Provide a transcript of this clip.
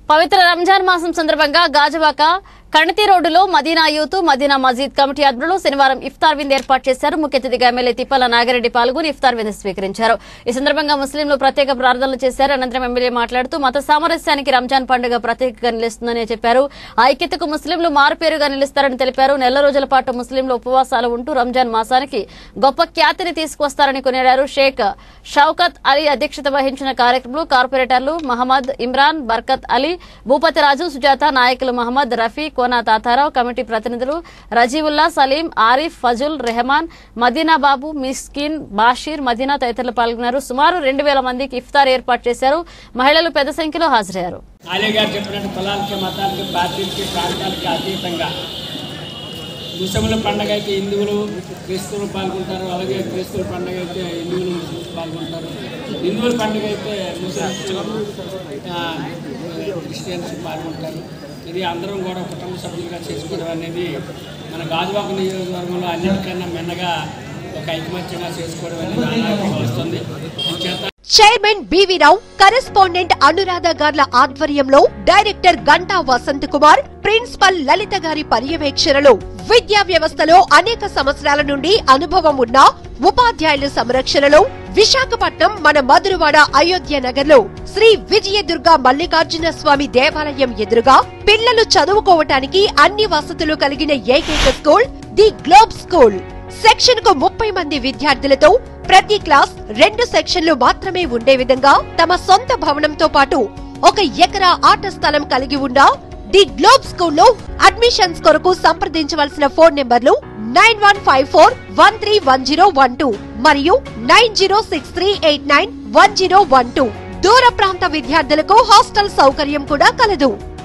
పవిత్ర రంజాన్ మాసం సందర్భంగా గాజువాక కణతి రోడ్డులో మదీనా యూత్ మదీనా మజీద్ కమిటీ ఆధ్వర్యంలో శనివారం ఇఫ్తార్ విందు ఏర్పాటు చేశారు ముఖ్య అతిథిగా ఎమ్మెల్యే తిప్పల నాగిరెడ్డి పాల్గొని ఇఫ్తార్ విందు స్వీకరించారు ఈ సందర్భంగా ముస్లింలు ప్రత్యేక ప్రార్థనలు చేశారు అనంతరం ఎమ్మెల్యే మాట్లాడుతూ మత సామరస్యానికి రంజాన్ పండుగ ప్రత్యేకంగా నిలుస్తుందని చెప్పారు ఐక్యతకు ముస్లింలు మారుపేరుగా నిలుస్తారని తెలిపారు నెల రోజుల పాటు ముస్లింలు ఉపవాసాలు ఉంటూ రంజాన్ మాసానికి గొప్ప ఖ్యాతిని తీసుకొస్తారని కొనియాడారు షేక్ షౌకత్ అలీ అధ్యక్షత వహించిన కార్యక్రమంలో కార్పొరేటర్లు మహమ్మద్ ఇమ్రాన్ బర్కత్ అలీ భూపతి రాజు సుజాత నాయకులు మహమ్మద్ రఫీ కోనా తాతారావు కమిటీ ప్రతినిధులు రజీవుల్లా సలీం ఆరిఫ్ ఫజుల్ రెహమాన్ మదీనా బాబు మిస్కిన్ బాషీర్ మదీనా తదితరులు పాల్గొన్నారు సుమారు రెండు వేల మందికి ఇఫ్తార్ ఏర్పాటు చేశారు మహిళలు పెద్ద సంఖ్యలో హాజరయ్యారు ఆలయ గారు చెప్పినట్టు కులాలకి మతాలకి పార్టీలకి ప్రాంతాలకి అతీతంగా ముస్లింల పండగ అయితే హిందువులు క్రీస్తువులు పాల్గొంటారు అలాగే క్రీస్తువుల పండగ అయితే హిందువులు ముస్లిమ్స్ పాల్గొంటారు హిందువుల పండగ అయితే ముస్లిమ్స్ ఆ, క్రిస్టియన్స్ పాల్గొంటారు ఇది అందరం కూడా కుటుంబ సభ్యులుగా చేసుకోవడం అనేది మన గాజువాక నియోజకవర్గంలో అన్నిటికన్నా మిన్నగా ఒక ఐకమత్యంగా చేసుకోవడం అనేది నాకు వస్తుంది చేత chairman BV Rao correspondent Anuradha గార్ల ఆధ్వర్యంలో డైరెక్టర్ గంటా వసంత్ కుమార్ ప్రిన్సిపల్ లలిత గారి పర్యవేక్షణలో విద్యా వ్యవస్థలో అనేక సంవత్సరాల నుండి అనుభవం ఉన్న ఉపాధ్యాయుల సంరక్షణలో విశాఖపట్నం మన మధురవాడ అయోధ్య నగర్లో శ్రీ విజయదుర్గ మల్లికార్జున స్వామి దేవాలయం ఎదురుగా పిల్లలు చదువుకోవటానికి అన్ని వసతులు కలిగిన ఏకైక school the Globe School section కు ముప్పై మంది విద్యార్థులతో ప్రతి క్లాస్ రెండు సెక్షన్లు మాత్రమే ఉండే విధంగా తమ సొంత భవనంతో పాటు ఒక ఎకరా ఆట స్థలం కలిగి ఉన్న ది గ్లోబ్ స్కూల్లో అడ్మిషన్స్ కొరకు సంప్రదించవలసిన ఫోన్ నెంబర్లు nine one five four one three one zero one two మరియు nine zero six three eight nine one zero one two దూర ప్రాంత విద్యార్థులకు హాస్టల్ సౌకర్యం కూడా కలదు